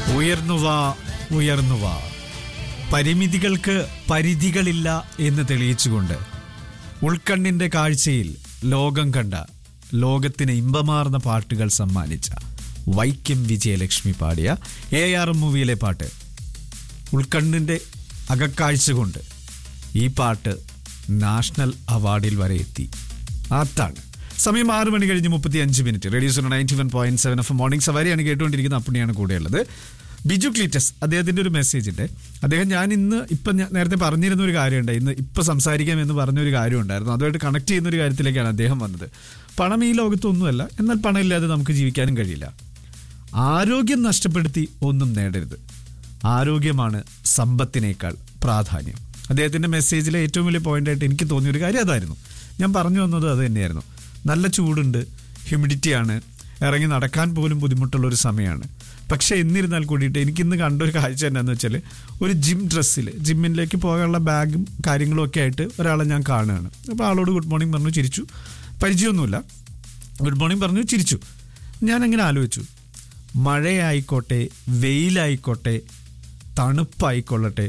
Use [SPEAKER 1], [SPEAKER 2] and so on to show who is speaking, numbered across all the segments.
[SPEAKER 1] ഉയർന്നുവാ ഉയർന്നുവാ പരിമിതികൾക്ക് പരിധികളില്ല എന്ന് തെളിയിച്ചുകൊണ്ട് ഉൾക്കണ്ണിന്റെ കാഴ്ചയിൽ ലോകം കണ്ട ലോകത്തിന് ഇമ്പമാർന്ന പാട്ടുകൾ സമ്മാനിച്ച വൈക്കം വിജയലക്ഷ്മി പാടിയ എ ആർ എം മൂവിയിലെ പാട്ട് ഉൾക്കണ്ണിന്റെ അകക്കാഴ്ച കൊണ്ട് ഈ പാട്ട് നാഷണൽ അവാർഡിൽ വരെ എത്തി അതാണ് സമയം ആറ് മണി കഴിഞ്ഞ് മുപ്പത്തി അഞ്ച് minute radio ninety one point seven F morning സവാരിയാണ് കേട്ടുകൊണ്ടിരിക്കുന്ന അപ്പണിയാണ് കൂടെയുള്ളത് ബിജു ക്ലീറ്റസ് അദ്ദേഹത്തിന്റെ ഒരു മെസ്സേജ് ഉണ്ട് അദ്ദേഹം ഞാൻ ഇന്ന് ഇപ്പം ഞാൻ നേരത്തെ പറഞ്ഞിരുന്ന ഒരു കാര്യമുണ്ട് ഇന്ന് ഇപ്പം സംസാരിക്കാം എന്ന് പറഞ്ഞ ഒരു കാര്യമുണ്ടായിരുന്നു അതുമായിട്ട് കണക്ട് ചെയ്യുന്ന ഒരു കാര്യത്തിലേക്കാണ് അദ്ദേഹം വന്നത് പണം ഈ ലോകത്തൊന്നുമല്ല എന്നാൽ പണമില്ലാതെ നമുക്ക് ജീവിക്കാനും കഴിയില്ല ആരോഗ്യം നഷ്ടപ്പെടുത്തി ഒന്നും നേടരുത് ആരോഗ്യമാണ് സമ്പത്തിനേക്കാൾ പ്രാധാന്യം അദ്ദേഹത്തിന്റെ മെസ്സേജിലെ ഏറ്റവും വലിയ പോയിന്റായിട്ട് എനിക്ക് തോന്നിയ ഒരു കാര്യം അതായിരുന്നു ഞാൻ പറഞ്ഞു വന്നത് അത് തന്നെയായിരുന്നു നല്ല ചൂടുണ്ട് ഹ്യൂമിഡിറ്റിയാണ് ഇറങ്ങി നടക്കാൻ പോലും ബുദ്ധിമുട്ടുള്ള ഒരു സമയമാണ് പക്ഷെ എന്നിരുന്നാൽ കൂടിയിട്ട് എനിക്കിന്ന് കണ്ട ഒരു കാഴ്ച എന്നാന്ന് വെച്ചാൽ ഒരു ജിം ഡ്രസ്സിൽ ജിമ്മിലേക്ക് പോകാനുള്ള ബാഗും കാര്യങ്ങളും ഒക്കെ ആയിട്ട് ഒരാളെ ഞാൻ കാണുകയാണ് അപ്പോൾ ആളോട് ഗുഡ് മോർണിംഗ് പറഞ്ഞു ചിരിച്ചു പരിചയമൊന്നുമില്ല ഗുഡ് മോർണിംഗ് പറഞ്ഞു ചിരിച്ചു ഞാൻ അങ്ങനെ ആലോചിച്ചു മഴയായിക്കോട്ടെ വെയിലായിക്കോട്ടെ തണുപ്പായിക്കൊള്ളട്ടെ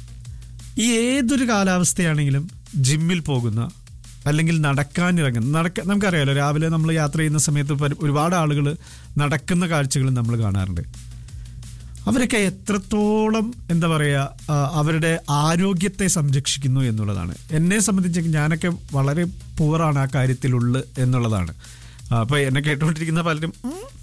[SPEAKER 1] ഈ ഏതൊരു കാലാവസ്ഥയാണെങ്കിലും ജിമ്മിൽ പോകുന്ന അല്ലെങ്കിൽ നടക്കാനിറങ്ങുന്ന നടക്ക നമുക്കറിയാലോ രാവിലെ നമ്മൾ യാത്ര ചെയ്യുന്ന സമയത്ത് പല- ഒരുപാട് ആളുകൾ നടക്കുന്ന കാഴ്ചകൾ നമ്മൾ കാണാറുണ്ട് അവരൊക്കെ എത്രത്തോളം എന്താ പറയുക ആ, അവരുടെ ആരോഗ്യത്തെ സംരക്ഷിക്കുന്നു എന്നുള്ളതാണ് എന്നെ സംബന്ധിച്ച് ഞാനൊക്കെ വളരെ പൂറാണ് ആ കാര്യത്തിലുള്ളത് എന്നുള്ളതാണ് അപ്പോൾ എന്നെ കേട്ടുകൊണ്ടിരിക്കുന്ന പലരും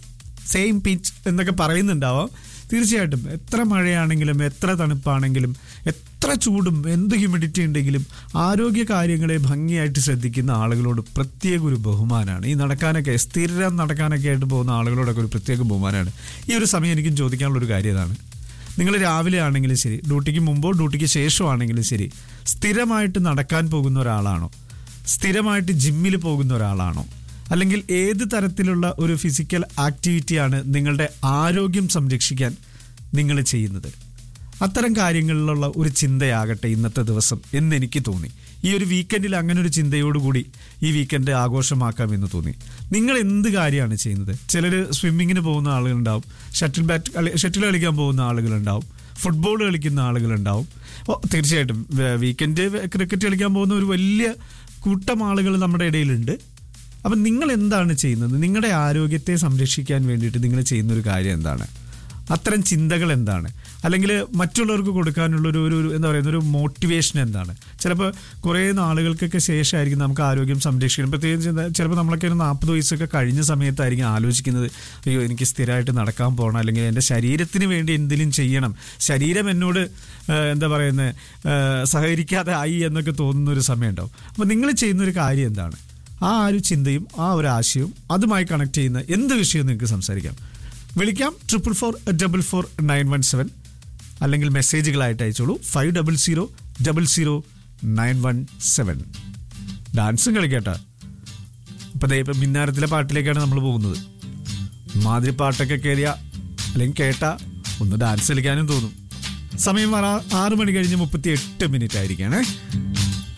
[SPEAKER 1] സെയിം പിച്ച് എന്നൊക്കെ പറയുന്നുണ്ടാവാം തീർച്ചയായിട്ടും എത്ര മഴയാണെങ്കിലും എത്ര തണുപ്പാണെങ്കിലും എത്ര ചൂടും എന്ത് ഹ്യൂമിഡിറ്റി ഉണ്ടെങ്കിലും ആരോഗ്യ കാര്യങ്ങളെ ഭംഗിയായിട്ട് ശ്രദ്ധിക്കുന്ന ആളുകളോട് പ്രത്യേക ഒരു ബഹുമാനമാണ് ഈ നടക്കാനൊക്കെ സ്ഥിരം നടക്കാനൊക്കെ ആയിട്ട് പോകുന്ന ആളുകളോടൊക്കെ ഒരു പ്രത്യേക ബഹുമാനമാണ് ഈ ഒരു സമയം എനിക്കും ചോദിക്കാനുള്ള ഒരു കാര്യം ഇതാണ് നിങ്ങൾ രാവിലെ ആണെങ്കിലും ശരി ഡ്യൂട്ടിക്ക് മുമ്പോ ഡ്യൂട്ടിക്ക് ശേഷമോ ആണെങ്കിലും ശരി സ്ഥിരമായിട്ട് നടക്കാൻ പോകുന്ന ഒരാളാണോ സ്ഥിരമായിട്ട് ജിമ്മിൽ പോകുന്ന ഒരാളാണോ അല്ലെങ്കിൽ ഏത് തരത്തിലുള്ള ഒരു ഫിസിക്കൽ ആക്ടിവിറ്റിയാണ് നിങ്ങളുടെ ആരോഗ്യം സംരക്ഷിക്കാൻ നിങ്ങൾ ചെയ്യുന്നത് അത്തരം കാര്യങ്ങളിലുള്ള ഒരു ചിന്തയാകട്ടെ ഇന്നത്തെ ദിവസം എന്ന് എനിക്ക് തോന്നി ഈ ഒരു വീക്കെൻഡിൽ അങ്ങനെ ഒരു ചിന്തയോടുകൂടി ഈ വീക്കെൻഡ് ആഘോഷമാക്കാം എന്ന് തോന്നി നിങ്ങൾ എന്ത് കാര്യമാണ് ചെയ്യുന്നത് ചിലർ സ്വിമ്മിങ്ങിന് പോകുന്ന ആളുകളുണ്ടാവും ഷട്ടിൽ ബാറ്റ് കളി ഷട്ടിൽ കളിക്കാൻ പോകുന്ന ആളുകളുണ്ടാവും ഫുട്ബോൾ കളിക്കുന്ന ആളുകളുണ്ടാവും ഓ തീർച്ചയായിട്ടും വേ- വീക്കെൻഡ് ക്രിക്കറ്റ് കളിക്കാൻ പോകുന്ന ഒരു വലിയ കൂട്ടം ആളുകൾ നമ്മുടെ ഇടയിലുണ്ട് അപ്പം നിങ്ങൾ എന്താണ് ചെയ്യുന്നത് നിങ്ങളുടെ ആരോഗ്യത്തെ സംരക്ഷിക്കാൻ വേണ്ടിയിട്ട് നിങ്ങൾ ചെയ്യുന്ന ഒരു കാര്യം എന്താണ് അത്തരം ചിന്തകൾ എന്താണ് അല്ലെങ്കിൽ മറ്റുള്ളവർക്ക് കൊടുക്കാനുള്ള ഒരു ഒരു ഒരു എന്താ പറയുന്ന ഒരു മോട്ടിവേഷൻ എന്താണ് ചിലപ്പോൾ കുറേ നാളുകൾക്കൊക്കെ ശേഷമായിരിക്കും നമുക്ക് ആരോഗ്യം സംരക്ഷിക്കണം പ്രത്യേകിച്ച് എന്താ ചിലപ്പോൾ നമ്മളൊക്കെ ഒരു നാൽപ്പത് വയസ്സൊക്കെ കഴിഞ്ഞ സമയത്തായിരിക്കും ആലോചിക്കുന്നത് അയ്യോ എനിക്ക് സ്ഥിരമായിട്ട് നടക്കാൻ പോകണം അല്ലെങ്കിൽ എൻ്റെ ശരീരത്തിന് വേണ്ടി എന്തെങ്കിലും ചെയ്യണം ശരീരം എന്നോട് ആ, എന്താ പറയുന്നത് സഹകരിക്കാതെ ആയി എന്നൊക്കെ തോന്നുന്ന ഒരു സമയം ഉണ്ടാവും അപ്പോൾ നിങ്ങൾ ചെയ്യുന്ന ഒരു കാര്യം എന്താണ് ആ ഒരു ചിന്തയും ആ ഒരു ആശയവും അതുമായി കണക്ട് ചെയ്യുന്ന എന്ത് വിഷയവും നിങ്ങൾക്ക് സംസാരിക്കാം വിളിക്കാം triple four double four nine one seven അല്ലെങ്കിൽ മെസ്സേജുകളായിട്ട് അയച്ചോളൂ five double zero double zero nine one seven ഡാൻസും കളിക്കട്ടെ ഇപ്പം ദേ ഇപ്പം മിന്നാരത്തിലെ പാട്ടിലേക്കാണ് നമ്മൾ പോകുന്നത് മാതിരി പാട്ടൊക്കെ കയറിയ അല്ലെങ്കിൽ കേട്ട ഒന്ന് ഡാൻസ് കളിക്കാനും തോന്നും സമയം ആറ് ആറ് മണി കഴിഞ്ഞ് മുപ്പത്തി എട്ട് മിനിറ്റ് ആയിരിക്കണേ